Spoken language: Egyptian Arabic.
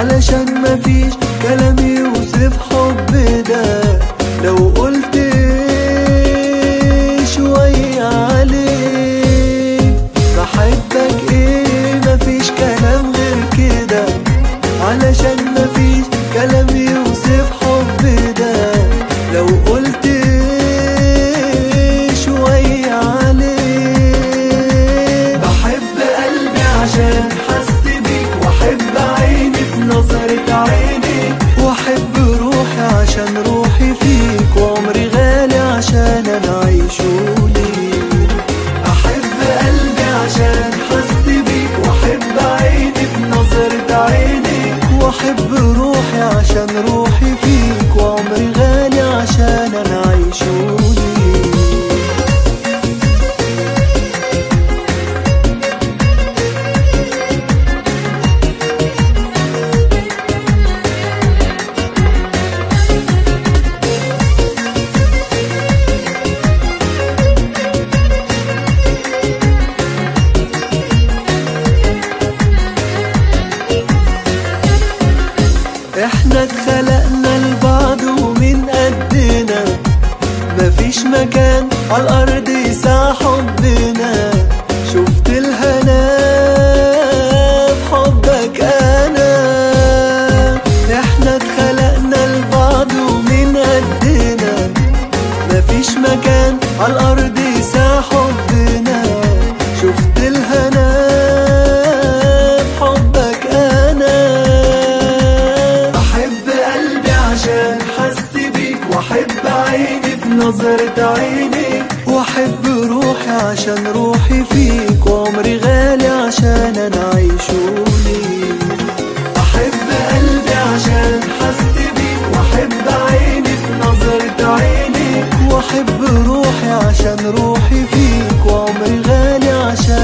علشان مفيش كلام يوصف حب ده لو قلت شوية عليه بحبك ايه مفيش كلام غير كده علشان مفيش كلام يوصف حب ده لو قلت شوية عليه بحب قلبي عشان حس بيك واحب عيني في نظرة عينيك واحب روحي عشان روحي فيك وعمري غالي عشان انا عايشه ليك احب قلبي عشان حس بيك واحب عيني في نظرة عينيك واحب روحي عشان روحي فيك وعمري غالي عشان انا عايشه ليك احنا اتخلقنا لبعض ومن قدنا مفيش مكان على الارض يسع حبنا شفت الهنا في حبك انا احنا اتخلقنا لبعض ومن قدنا مفيش مكان على الارض يسع حبنا شفت الهنا في حبك انا بحب قلبي عشان حس بيك واحب عيني في نظرة عينيك واحب روحي عشان روحي فيك وعمري غالي عشان انا عايشه ليك احب قلبي عشان حس بيك واحب عيني في نظرة عينيك واحب روحي عشان روحي فيك وعمري غالي عشان